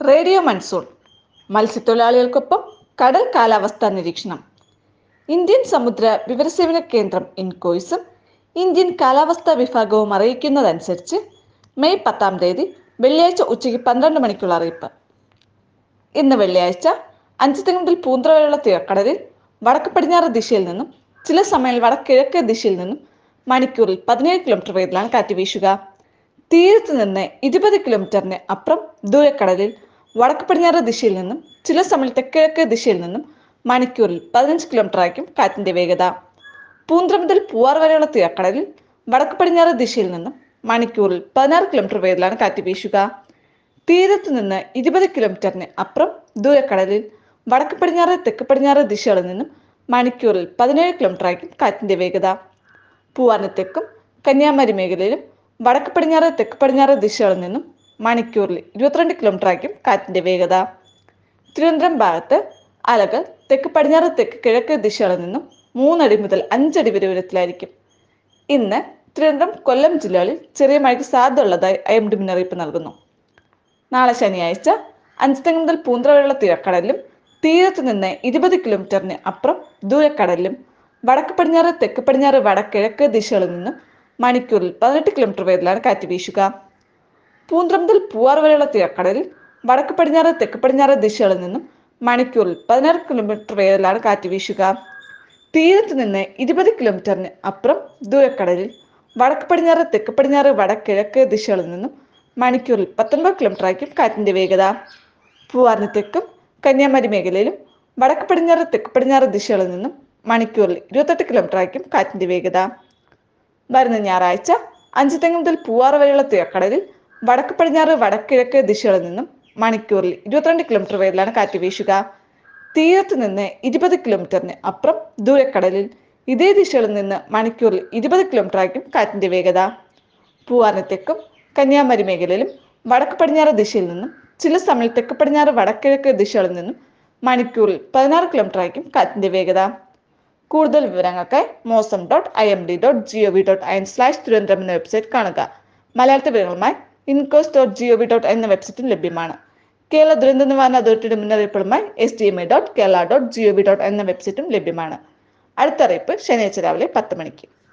radio monsoon മത്സ്യത്തൊഴിലാളികൾക്കൊപ്പം കടൽ കാലാവസ്ഥാ നിരീക്ഷണം ഇന്ത്യൻ സമുദ്ര വിവരസേവന കേന്ദ്രം ഇൻകോയ്സും ഇന്ത്യൻ കാലാവസ്ഥാ വിഭാഗവും അറിയിക്കുന്നതനുസരിച്ച് മെയ് പത്താം തീയതി വെള്ളിയാഴ്ച ഉച്ചയ്ക്ക് പന്ത്രണ്ട് മണിക്കുള്ള അറിയിപ്പ് ഇന്ന് വെള്ളിയാഴ്ച അഞ്ചുതെങ്ങ് മുതൽ പൂന്തറ വരെയുള്ള തീരക്കടലിൽ വടക്ക് പടിഞ്ഞാറ് ദിശയിൽ നിന്നും ചില സമയങ്ങളിൽ വടക്കിഴക്ക് ദിശയിൽ നിന്നും മണിക്കൂറിൽ പതിനേഴ് കിലോമീറ്റർ വേഗത്തിലാണ് കാറ്റ് വീശുക തീരത്ത് നിന്ന് ഇരുപത് കിലോമീറ്ററിന് അപ്പുറം ദൂരക്കടലിൽ വടക്ക് പടിഞ്ഞാറ് ദിശയിൽ നിന്നും ചില സമയം തെക്കിഴക്ക് ദിശയിൽ നിന്നും മണിക്കൂറിൽ പതിനഞ്ച് കിലോമീറ്റർ ആയിരിക്കും കാറ്റിന്റെ വേഗത പൂന്തറ മുതൽ പൂവാർ വരെയുള്ള തീരക്കടലിൽ വടക്ക് പടിഞ്ഞാറ് ദിശയിൽ നിന്നും മണിക്കൂറിൽ പതിനാറ് കിലോമീറ്റർ വേഗത്തിലാണ് കാറ്റ് വീശുക തീരത്ത് നിന്ന് ഇരുപത് കിലോമീറ്ററിന് അപ്പുറം ദൂരക്കടലിൽ വടക്ക് പടിഞ്ഞാറ് തെക്ക് പടിഞ്ഞാറ് ദിശകളിൽ നിന്നും മണിക്കൂറിൽ പതിനേഴ് കിലോമീറ്റർ ആയിരിക്കും കാറ്റിന്റെ വേഗത പൂവാറിന് തെക്കും കന്യാകുമാരി മേഖലയിലും വടക്ക് പടിഞ്ഞാറ് തെക്ക് പടിഞ്ഞാറ് ദിശകളിൽ നിന്നും മണിക്കൂറിൽ ഇരുപത്തിരണ്ട് കിലോമീറ്റർ ആയിരിക്കും കാറ്റിന്റെ വേഗത തിരുവനന്തപുരം ഭാഗത്ത് അലകൾ തെക്ക് പടിഞ്ഞാറ് തെക്ക് കിഴക്ക് ദിശകളിൽ നിന്നും മൂന്നടി മുതൽ അഞ്ചടി വരെ ഉയരത്തിലായിരിക്കും ഇന്ന് തിരുവനന്തപുരം കൊല്ലം ജില്ലകളിൽ ചെറിയ മഴയ്ക്ക് സാധ്യതയുള്ളതായി ഐ എം ഡി മുന്നറിയിപ്പ് നൽകുന്നു നാളെ ശനിയാഴ്ച അഞ്ചുതെങ്ങ് മുതൽ പൂന്തറ വരെയുള്ള തീരക്കടലിലും തീരത്ത് നിന്ന് ഇരുപത് കിലോമീറ്ററിന് അപ്പുറം ദൂരക്കടലിലും വടക്ക് പടിഞ്ഞാറ് തെക്ക് പടിഞ്ഞാറ് വടക്കിഴക്ക് ദിശകളിൽ നിന്നും മണിക്കൂറിൽ പതിനെട്ട് കിലോമീറ്റർ വേഗത്തിലാണ് കാറ്റ് വീശുക പൂന്തറ മുതൽ പൂവാർ വരെയുള്ള തീരക്കടലിൽ വടക്ക് പടിഞ്ഞാറ് തെക്ക് പടിഞ്ഞാറ് ദിശകളിൽ നിന്നും മണിക്കൂറിൽ പതിനാറ് കിലോമീറ്റർ വേഗത്തിലാണ് കാറ്റ് വീശുക തീരത്ത് നിന്ന് ഇരുപത് കിലോമീറ്ററിന് അപ്പുറം ദൂരക്കടലിൽ വടക്ക് പടിഞ്ഞാറ് തെക്ക് പടിഞ്ഞാറ് വടക്കിഴക്ക് ദിശകളിൽ നിന്നും മണിക്കൂറിൽ പത്തൊൻപത് കിലോമീറ്റർ ആയിരിക്കും കാറ്റിന്റെ വേഗത പൂവാറിന് തെക്കും കന്യാകുമാരി മേഖലയിലും വടക്ക് പടിഞ്ഞാറ് തെക്ക് പടിഞ്ഞാറ് ദിശകളിൽ നിന്നും മണിക്കൂറിൽ ഇരുപത്തെട്ട് കിലോമീറ്റർ ആയിരിക്കും കാറ്റിന്റെ വേഗത വരുന്ന ഞായറാഴ്ച അഞ്ചുതെങ്ങ് മുതൽ പൂവാറ് വരെയുള്ള തീരക്കടലിൽ വടക്ക് പടിഞ്ഞാറ് വടക്കിഴക്ക് ദിശകളിൽ നിന്നും മണിക്കൂറിൽ ഇരുപത്തിരണ്ട് കിലോമീറ്റർ വേഗത്തിലാണ് കാറ്റ് വീശുക തീരത്ത് നിന്ന് ഇരുപത് കിലോമീറ്ററിന് അപ്പുറം ദൂരക്കടലിൽ ഇതേ ദിശകളിൽ നിന്ന് മണിക്കൂറിൽ ഇരുപത് കിലോമീറ്റർ ആയിരിക്കും കാറ്റിന്റെ വേഗത പൂവാറിന് തെക്കും കന്യാകുമാരി മേഖലയിലും വടക്ക് പടിഞ്ഞാറ് ദിശയിൽ നിന്നും ചില സമയം തെക്ക് പടിഞ്ഞാറ് വടക്കിഴക്ക് ദിശകളിൽ നിന്നും മണിക്കൂറിൽ പതിനാറ് കിലോമീറ്റർ ആയിരിക്കും കാറ്റിന്റെ വേഗത കൂടുതൽ വിവരങ്ങൾക്കായി mausam dot I M D dot G O V dot I N slash Thiruvananthapuram എന്ന വെബ്സൈറ്റ് കാണുക മലയാളത്തിൽ വിവരങ്ങളുമായി INCOIS dot G O V dot എന്ന വെബ്സൈറ്റും ലഭ്യമാണ് കേരള ദുരന്ത നിവാരണ അതോറിറ്റിയുടെ മുന്നറിയിപ്പുകളുമായി S D M I dot Kerala dot G O V dot എന്ന വെബ്സൈറ്റും ലഭ്യമാണ് അടുത്ത അറിയിപ്പ് ശനിയാഴ്ച രാവിലെ പത്ത് മണിക്ക്